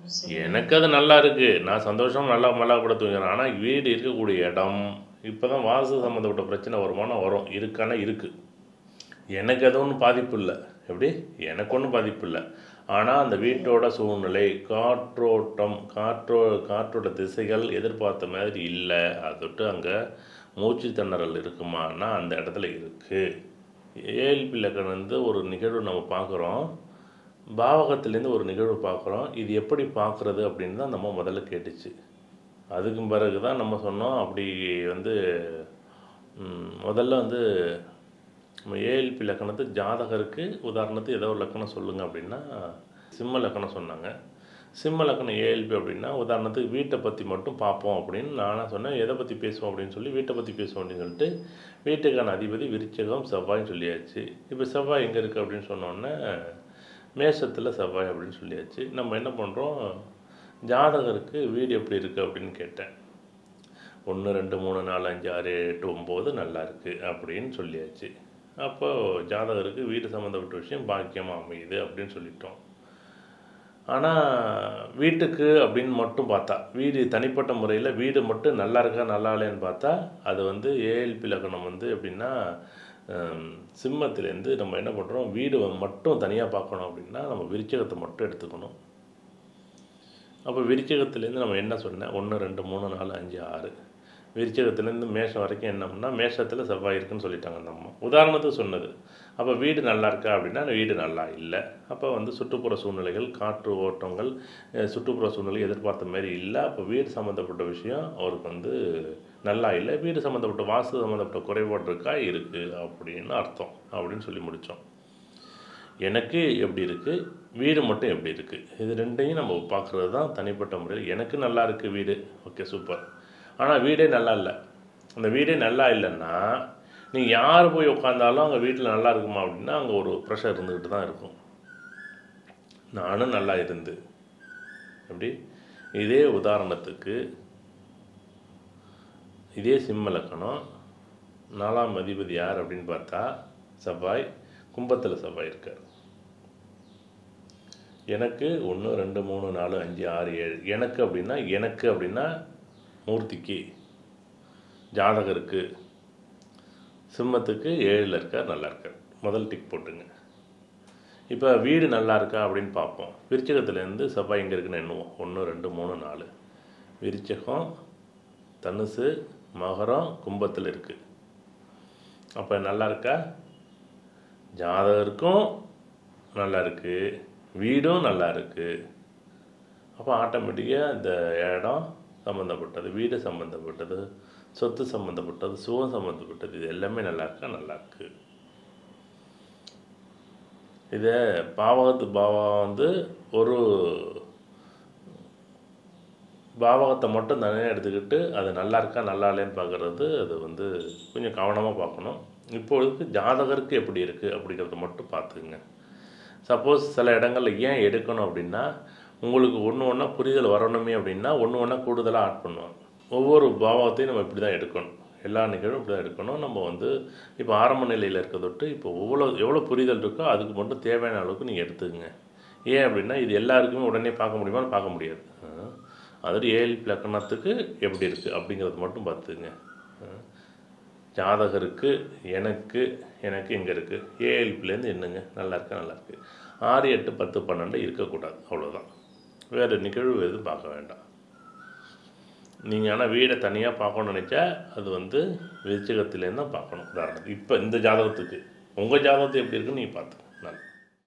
சரி எனக்கு அது நல்லா இருக்குது நான் சந்தோஷம் நல்லா நல்லா கூட தூங்குறேன் ஆனால் வீடு இருக்கக்கூடிய இடம் இப்போ தான் வாசு சம்மந்தப்பட்ட பிரச்சனை வருமானம் வரும் இருக்கானா இருக்குது எனக்கு அது ஒன்றும் பாதிப்பு இல்லை எப்படி எனக்கு ஒன்றும் பாதிப்பு இல்லை ஆனால் அந்த வீட்டோட சூழ்நிலை காற்றோட்டம் காற்றோ காற்றோட திசைகள் எதிர்பார்த்த மாதிரி இல்லை அதை விட்டு அங்கே மூச்சு திணறல் இருக்குமானா அந்த இடத்துல இருக்குது ஏஎல்பி லக்கணம் வந்து ஒரு நிகழ்வு நம்ம பார்க்குறோம் பாவகத்துலேருந்து ஒரு நிகழ்வு பார்க்குறோம் இது எப்படி பார்க்குறது அப்படின்னு தான் நம்ம முதல்ல கேட்டுச்சு அதுக்கும் பிறகு தான் நம்ம சொன்னோம் அப்படி வந்து ம், முதல்ல வந்து நம்ம ஏஎல்பி லக்கணத்து ஜாதகருக்கு உதாரணத்துக்கு ஏதோ ஒரு லக்கணம் சொல்லுங்கள் அப்படின்னா சிம்ம லக்கணம் சொன்னாங்க சிம்ம லக்கணம் ஏஎல்பி அப்படின்னா உதாரணத்துக்கு வீட்டை பற்றி மட்டும் பார்ப்போம் அப்படின்னு நானாக சொன்னேன் எதை பற்றி பேசுவோம் அப்படின்னு சொல்லி வீட்டை பற்றி பேசுவோம் அப்படின்னு சொல்லிட்டு வீட்டுக்கான அதிபதி விருச்சகம் செவ்வாய்ன்னு சொல்லியாச்சு இப்போ செவ்வாய் எங்கே இருக்குது அப்படின்னு சொன்னோன்னே மேஷத்தில் செவ்வாய் அப்படின்னு சொல்லியாச்சு நம்ம என்ன பண்ணுறோம் ஜாதகருக்கு வீடு எப்படி இருக்குது அப்படின்னு கேட்டேன் ஒன்று ரெண்டு மூணு நாலு அஞ்சு ஆறு ஏழு, எட்டு ஒம்பது நல்லா இருக்குது அப்படின்னு சொல்லியாச்சு அப்போ ஜாதகருக்கு வீடு சம்மந்தப்பட்ட விஷயம் பாக்கியமாக அமையுது அப்படின்னு சொல்லிட்டோம் ஆனால் வீட்டுக்கு அப்படின்னு மட்டும் பார்த்தா வீடு தனிப்பட்ட முறையில் வீடு மட்டும் நல்லா இருக்கா நல்லா இல்லைன்னு பார்த்தா அது வந்து ஏஎல்பி லக்கணம் வந்து எப்படின்னா ஹம், சிம்மத்திலேருந்து நம்ம என்ன பண்ணுறோம் வீடு மட்டும் தனியாக பார்க்கணும் அப்படின்னா நம்ம விருச்சகத்தை மட்டும் எடுத்துக்கணும் அப்போ விருச்சகத்துலேருந்து நம்ம என்ன சொன்னேன் ஒன்று ரெண்டு மூணு நாலு அஞ்சு ஆறு விருச்சகத்துலேருந்து மேஷம் வரைக்கும் என்னம்னா மேஷத்தில் செவ்வாய் இருக்குன்னு சொல்லிட்டாங்க அந்த அம்மா உதாரணத்துக்கு சொன்னது அப்போ வீடு நல்லா இருக்கா அப்படின்னா வீடு நல்லா இல்லை அப்போ வந்து சுற்றுப்புற சூழ்நிலைகள் காற்று ஓட்டங்கள் அஹ் சுற்றுப்புற சூழ்நிலை எதிர்பார்த்த மாதிரி இல்லை அப்போ வீடு சம்மந்தப்பட்ட விஷயம் அவருக்கு வந்து நல்லா இல்லை வீடு சம்மந்தப்பட்ட வாஸ்து சம்மந்தப்பட்ட குறைபாடு இருக்கா இருக்குது அப்படின்னு அர்த்தம் அப்படின்னு சொல்லி முடித்தோம் எனக்கு எப்படி இருக்குது வீடு மட்டும் எப்படி இருக்குது இது ரெண்டையும் நம்ம பார்க்குறது தான் தனிப்பட்ட முறையில் எனக்கு நல்லா இருக்குது வீடு ஓகே சூப்பர் ஆனால் வீடே நல்லா இல்லை அந்த வீடே நல்லா இல்லைன்னா நீங்கள் யார் போய் உட்காந்தாலும் அங்கே வீட்டில் நல்லா இருக்குமா அப்படின்னா அங்கே ஒரு ப்ரெஷர் இருந்துக்கிட்டு தான் இருக்கும் நானும் நல்லா இருந்து எப்படி இதே உதாரணத்துக்கு இதே சிம்ம லக்கணம் நாலாம் அதிபதி யார் அப்படின்னு பார்த்தா செவ்வாய் கும்பத்தில் செவ்வாய் இருக்கார் எனக்கு ஒன்று ரெண்டு மூணு நாலு அஞ்சு ஆறு ஏழு எனக்கு அப்படின்னா எனக்கு அப்படின்னா மூர்த்திக்கு ஜாதகருக்கு சிம்மத்துக்கு ஏழில் இருக்கார் நல்லா இருக்கார் முதல் டிக் போட்டுங்க இப்போ வீடு நல்லா இருக்கா அப்படின்னு பார்ப்போம் விருச்சகத்துலேருந்து செவ்வாய் எங்கே இருக்குன்னு எண்ணுவோம் ஒன்று ரெண்டு மூணு நாலு விருச்சகம் தனுசு மகரம் கும்பத்தில் இருக்குது அப்போ நல்லா இருக்கா ஜாதகருக்கும் நல்லா இருக்குது வீடும் நல்லா இருக்குது அப்போ ஆட்டோமேட்டிக்காக இந்த இடம் சம்மந்தப்பட்டது வீடு சம்மந்தப்பட்டது சொத்து சம்மந்தப்பட்டது சுகம் சம்மந்தப்பட்டது இது எல்லாமே நல்லா இருக்கா நல்லா இருக்கு இதை பாவகத்து பாவம் வந்து ஒரு பாவகத்தை மட்டும் தனியாக எடுத்துக்கிட்டு அது நல்லா இருக்கா நல்லா இல்லைன்னு பார்க்குறது அது வந்து கொஞ்சம் கவனமாக பார்க்கணும் இப்பொழுதுக்கு ஜாதகருக்கு எப்படி இருக்குது அப்படிங்கிறத மட்டும் பார்த்துக்குங்க சப்போஸ் சில இடங்களில் ஏன் எடுக்கணும் அப்படின்னா உங்களுக்கு ஒன்று ஒன்றா புரிதல் வரணுமே அப்படின்னா ஒன்று ஒன்றா கூடுதலாக ஆட் பண்ணுவாங்க ஒவ்வொரு பாவத்தையும் நம்ம இப்படி தான் எடுக்கணும் எல்லா நிகழ்வும் இப்படி தான் எடுக்கணும் நம்ம வந்து இப்போ ஆரம்ப நிலையில் இருக்க தொட்டு இப்போ எவ்வளோ எவ்வளோ புரிதல் இருக்கோ அதுக்கு மட்டும் தேவையான அளவுக்கு நீங்கள் எடுத்துக்கங்க ஏன் அப்படின்னா இது எல்லாருக்குமே உடனே பார்க்க முடியுமான்னு பார்க்க முடியாது அதாவது ஏழு லக்கணத்துக்கு எப்படி இருக்குது அப்படிங்கிறது மட்டும் பார்த்துங்க ஜாதகருக்கு எனக்கு எனக்கு எங்கே இருக்குது ஏஎல்பிலேருந்து என்னங்க நல்லா இருக்கா நல்லா இருக்குது ஆறு எட்டு பத்து பன்னெண்டு இருக்கக்கூடாது அவ்வளோதான் வேறு நிகழ்வு எதுவும் பார்க்க வேண்டாம் நீங்கள் ஆனால் வீடை தனியாக பார்க்கணும்னு நினச்சா அது வந்து விருச்சிகத்துலேருந்து தான் பார்க்கணும் உதாரணத்துக்கு இப்போ இந்த ஜாதகத்துக்கு உங்கள் ஜாதகத்தை எப்படி இருக்குன்னு நீங்கள் பார்த்து